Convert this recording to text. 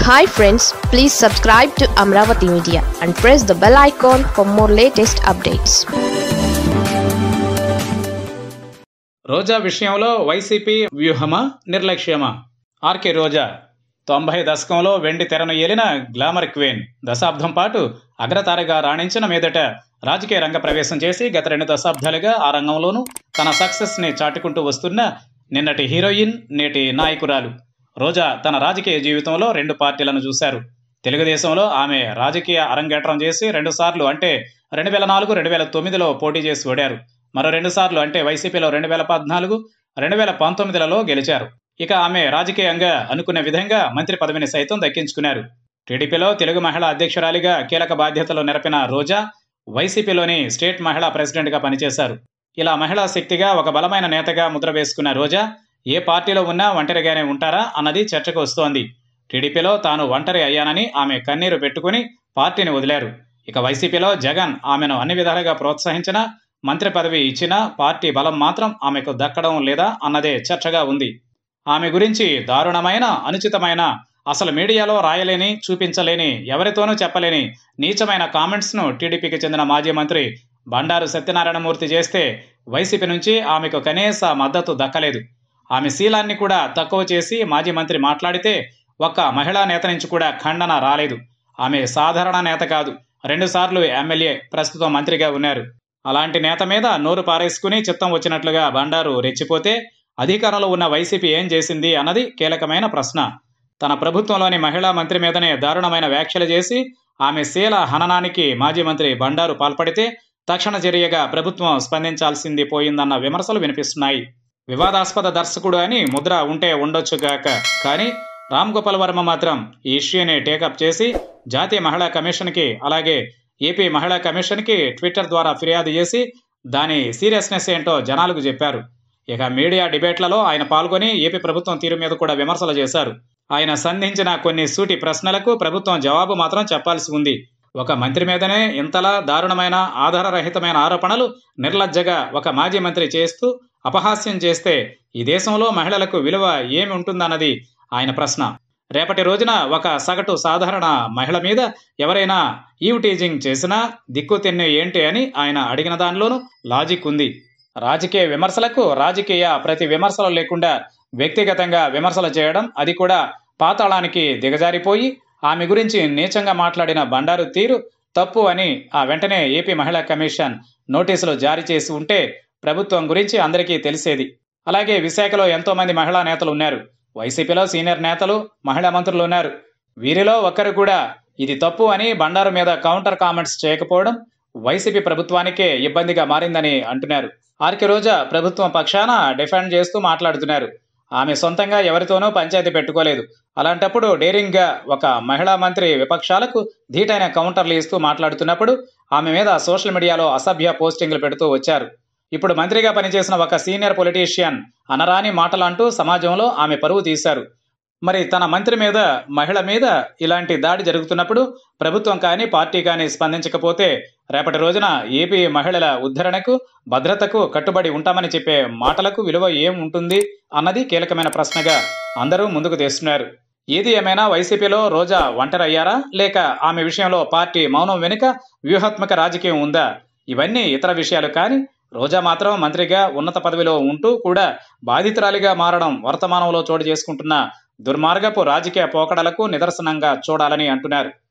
hi friends please subscribe to Amaravati media and press the bell icon for more latest updates Roja విషయంలో YCP వ్యూహమా నిర్లక్ష్యమా RK రోజా తొంభై దశకంలో వెండి తెరను ఏలిన glamour queen దశాబ్దం పాటు అగ్రతారగా రాణించిన మీదట రాజకీయ రంగ ప్రవేశం చేసి గత రెండు దశాబ్దాలుగా ఆ రంగంలోనూ తన సక్సెస్ని చాటుకుంటూ వస్తున్న నిన్నటి హీరోయిన్ నేటి నాయకురాలు రోజా తన రాజకీయ జీవితంలో రెండు పార్టీలను చూశారు తెలుగుదేశంలో ఆమె రాజకీయ అరంగేట్రం చేసి రెండుసార్లు అంటే రెండు వేల నాలుగు రెండు వేల తొమ్మిదిలో పోటీ చేసి ఓడారు మరో రెండు సార్లు అంటే వైసీపీలో రెండు వేల పద్నాలుగు రెండు వేల పంతొమ్మిదిలలో గెలిచారు ఇక ఆమె రాజకీయంగా అనుకున్న విధంగా మంత్రి పదవిని సైతం దక్కించుకున్నారు టీడీపీలో తెలుగు మహిళా అధ్యక్షురాలిగా కీలక బాధ్యతలు నెరపిన రోజా వైసీపీలోని స్టేట్ మహిళా ప్రెసిడెంట్గా పనిచేశారు ఇలా మహిళా శక్తిగా ఒక బలమైన నేతగా ముద్ర వేసుకున్న రోజా ఏ పార్టీలో ఉన్నా ఒంటరిగానే ఉంటారా అన్నది చర్చకు వస్తోంది టీడీపీలో తాను ఒంటరి అయ్యానని ఆమె కన్నీరు పెట్టుకుని పార్టీని వదిలారు ఇక వైసీపీలో జగన్ ఆమెను అన్ని విధాలుగా ప్రోత్సహించినా మంత్రి పదవి ఇచ్చినా పార్టీ బలం మాత్రం ఆమెకు దక్కడం లేదా అన్నదే చర్చగా ఉంది ఆమె గురించి దారుణమైన అనుచితమైన అసలు మీడియాలో రాయలేని చూపించలేని ఎవరితోనూ చెప్పలేని నీచమైన కామెంట్స్ను టీడీపీకి చెందిన మాజీ మంత్రి బండారు సత్యనారాయణమూర్తి చేస్తే వైసీపీ నుంచి ఆమెకు కనీస మద్దతు దక్కలేదు ఆమె శీలాన్ని కూడా తక్కువ చేసి మాజీ మంత్రి మాట్లాడితే ఒక్క మహిళా నేత నుంచి కూడా ఖండన రాలేదు ఆమె సాధారణ నేత కాదు రెండుసార్లు ఎమ్మెల్యే ప్రస్తుతం మంత్రిగా ఉన్నారు అలాంటి నేత మీద నోరు పారేసుకుని చిత్తం వచ్చినట్లుగా బండారు రెచ్చిపోతే అధికారంలో ఉన్న వైసీపీ ఏం చేసింది అన్నది కీలకమైన ప్రశ్న తన ప్రభుత్వంలోని మహిళా మంత్రి మీదనే దారుణమైన వ్యాఖ్యలు చేసి ఆమె శీల హననానికి మాజీ మంత్రి బండారు పాల్పడితే తక్షణ చర్యగా ప్రభుత్వం స్పందించాల్సింది పోయిందన్న విమర్శలు వినిపిస్తున్నాయి వివాదాస్పద దర్శకుడు అని ముద్ర ఉంటే ఉండొచ్చుగాక కానీ రామ్ గోపాల్ వర్మ మాత్రం ఈ ఇష్యూని టేకప్ చేసి జాతీయ మహిళా కమిషన్కి అలాగే ఏపీ మహిళా కమిషన్కి ట్విట్టర్ ద్వారా ఫిర్యాదు చేసి దాని సీరియస్నెస్ ఏంటో జనాలకు చెప్పారు ఇక మీడియా డిబేట్లలో ఆయన పాల్గొని ఏపీ ప్రభుత్వం తీరు మీద కూడా విమర్శలు చేశారు ఆయన సంధించిన కొన్ని సూటి ప్రశ్నలకు ప్రభుత్వం జవాబు మాత్రం చెప్పాల్సి ఉంది ఒక మంత్రి మీదనే ఇంతలా దారుణమైన ఆధారరహితమైన ఆరోపణలు నిర్లజ్జగా ఒక మాజీ మంత్రి చేస్తూ అపహాస్యం చేస్తే ఈ దేశంలో మహిళలకు విలువ ఏమి ఉంటుందన్నది ఆయన ప్రశ్న రేపటి రోజున ఒక సగటు సాధారణ మహిళ మీద ఎవరైనా ఈవ్ టీజింగ్ చేసినా దిక్కు తిన్ను ఏంటి అని ఆయన అడిగిన దానిలోనూ లాజిక్ ఉంది రాజకీయ విమర్శలకు రాజకీయ ప్రతి విమర్శలు లేకుండా వ్యక్తిగతంగా విమర్శలు చేయడం అది కూడా పాతాళానికి దిగజారిపోయి ఆమె గురించి నీచంగా మాట్లాడిన బండారు తీరు తప్పు అని ఆ వెంటనే ఏపీ మహిళా కమిషన్ నోటీసులు జారీ చేసి ఉంటే ప్రభుత్వం గురించి అందరికీ తెలిసేది అలాగే విశాఖలో ఎంతో మంది మహిళా నేతలు ఉన్నారు వైసీపీలో సీనియర్ నేతలు మహిళా మంత్రులు ఉన్నారు వీరిలో ఒక్కరు కూడా ఇది తప్పు అని బండారు మీద కౌంటర్ కామెంట్స్ చేయకపోవడం వైసీపీ ప్రభుత్వానికే ఇబ్బందిగా మారిందని అంటున్నారు ఆర్కే రోజా ప్రభుత్వం పక్షాన డిఫెండ్ చేస్తూ మాట్లాడుతున్నారు ఆమె సొంతంగా ఎవరితోనూ పంచాయతీ పెట్టుకోలేదు అలాంటప్పుడు డేరింగ్గా ఒక మహిళా మంత్రి విపక్షాలకు ధీటైన కౌంటర్లు ఇస్తూ మాట్లాడుతున్నప్పుడు ఆమె మీద సోషల్ మీడియాలో అసభ్య పోస్టింగ్లు పెడుతూ వచ్చారు ఇప్పుడు మంత్రిగా పనిచేసిన ఒక సీనియర్ పొలిటీషియన్ అనరాని మాటలు అంటూ సమాజంలో ఆమె పరువు తీశారు మరి తన మంత్రి మీద మహిళ మీద ఇలాంటి దాడి జరుగుతున్నప్పుడు ప్రభుత్వం కానీ పార్టీ కానీ స్పందించకపోతే రేపటి రోజున ఏపీ మహిళల ఉద్ధరణకు భద్రతకు కట్టుబడి ఉంటామని చెప్పే మాటలకు విలువ ఏం ఉంటుంది అన్నది కీలకమైన ప్రశ్నగా అందరూ ముందుకు తెస్తున్నారు ఏది ఏమైనా వైసీపీలో రోజా ఒంటరయ్యారా లేక ఆమె విషయంలో పార్టీ మౌనం వెనుక వ్యూహాత్మక రాజకీయం ఉందా ఇవన్నీ ఇతర విషయాలు కానీ రోజా మాత్రం మంత్రిగా ఉన్నత పదవిలో ఉంటూ కూడా బాధితురాలిగా మారడం వర్తమానంలో చోటు చేసుకుంటున్న దుర్మార్గపు రాజకీయ పోకడలకు నిదర్శనంగా చూడాలని అంటున్నారు